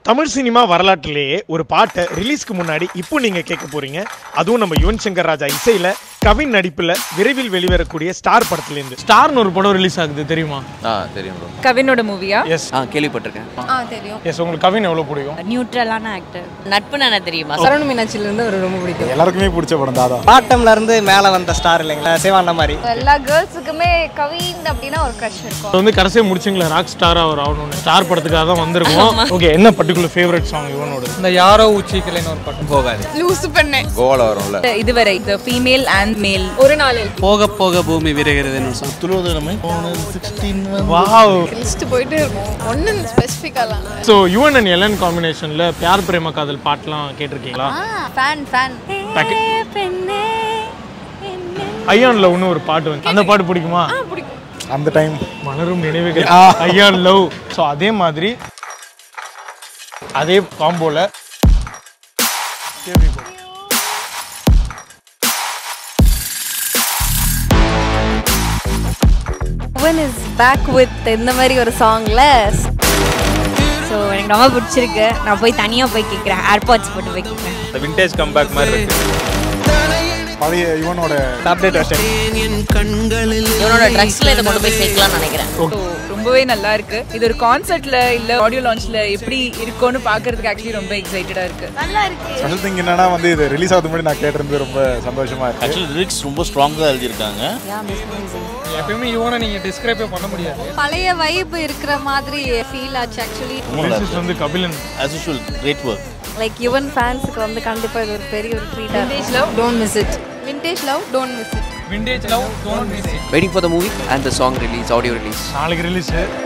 Tamil cinema வரலாற்றிலேயே ஒரு பாட்டை ரிலீஸ்க்கு முன்னாடி இப்போ நீங்க கேட்க போறீங்க அதுவும் நம்ம யுவன் சங்கர் ராஜா இசையில கவின் நடிப்புல விரைவில் வெளிவரக்கூடிய ஸ்டார் படத்துல இருந்து ஸ்டார்னு ஒரு படம் ரிலீஸ் ஆகுது தெரியுமா ஆ தெரியும் ப்ரோ கவினோட மூவியா எஸ் ஆ கேள்விப்பட்டிருக்கேன் ஆ தெரியும் எஸ் உங்களுக்கு கவின் எவ்வளவு பிடிக்கும் நியூட்ரலான ஆக்டர் நட்பு நானே தெரியுமா சரவண மீனாட்சியில இருந்து அவர் ரொம்ப பிடிக்கும் எல்லாருக்குமே பிடிச்ச படம் தாதா பாட்டம்ல இருந்து மேல வந்த ஸ்டார் இல்லைங்களா சிவான மாதிரி எல்லா கேர்ள்ஸுக்குமே கவின் அப்படின்னா ஒரு க்ரஷ் இருக்கும் இப்போ வந்து கடைசியாக முடிச்சிங்களா ராக் ஸ்டாரா அவர் ஆகணும்னு ஸ்டார் படத்துக்காக தான் வந்திருக்கோம் ஓகே என்ன பர்டிகுலர் ஃபேவரட் சாங் யுவனோட இந்த யாரோ உச்சிக்கலைன்னு ஒரு பாட்டு போகாது லூசு பண்ணு கோவால வரும்ல இதுவரை இந்த ஃபீமேல் அண்ட் மேல் ஒரு நாளில் போக போக பூமி விரைகிறதுன்னு வாவ் லிஸ்ட் போயிட்டே இருக்கும் ஒன்னு ஸ்பெசிஃபிக்காலாம் ஸோ யுவன் அண்ட் எலன் காம்பினேஷன்ல பியார் பிரேம காதல் பாட்டுலாம் கேட்டிருக்கீங்களா ஃபேன் ஃபேன் ஐயான்ல இன்னும் ஒரு பாட்டு வந்து அந்த பாட்டு பிடிக்குமா அந்த டைம் மலரும் நினைவுகள் ஐயான் லவ் ஸோ அதே மாதிரி அதே காம்போல யுவன் இஸ் பேக் வித் இந்த மாதிரி ஒரு சாங்ல ஸோ எனக்கு ரொம்ப பிடிச்சிருக்கு நான் போய் தனியாக போய் கேட்குறேன் ஏர்பாட்ஸ் போட்டு போய் கேட்குறேன் இந்த விண்டேஜ் கம்பேக் மாதிரி இருக்கு பழைய யுவனோட அப்டேட் வெர்ஷன் இவனோட ட்ரெஸ்ஸில் இதை கொண்டு போய் சேர்க்கலாம்னு நினைக்கிறேன் So, ரொம்பவே நல்லா இருக்கு இது ஒரு கான்சர்ட்ல இல்ல ஆடியோ லான்ச்ல எப்படி இருக்கும்னு பாக்குறதுக்கு ஆக்சுவலி ரொம்ப எக்ஸைட்டடா இருக்கு நல்லா இருக்கு ஸ்பெஷல் திங் என்னன்னா வந்து இது ரிலீஸ் ஆகுது முன்னாடி நான் கேட்டிருந்து ரொம்ப சந்தோஷமா இருக்கு ஆக்சுவலி லிரிக்ஸ் ரொம்ப ஸ்ட்ராங்காக எழுதியிருக்காங்க எப்பயுமே இவனை நீங்க டிஸ்கிரைபே பண்ண முடியாது பழைய வைப் இருக்கிற மாதிரி ஃபீல் ஆச்சு ஆக்சுவலி Bassist வந்து Kabilan as usual great work like Yuvan ஃபேன்ஸுக்கு வந்து கண்டிப்பா இது ஒரு பெரிய ஒரு ட்ரீட்டா vintage love don't miss it vintage love don't miss it vintage love don't miss waiting for the movie and the song release, audio release. நாளைக்கு ரிலீஸ்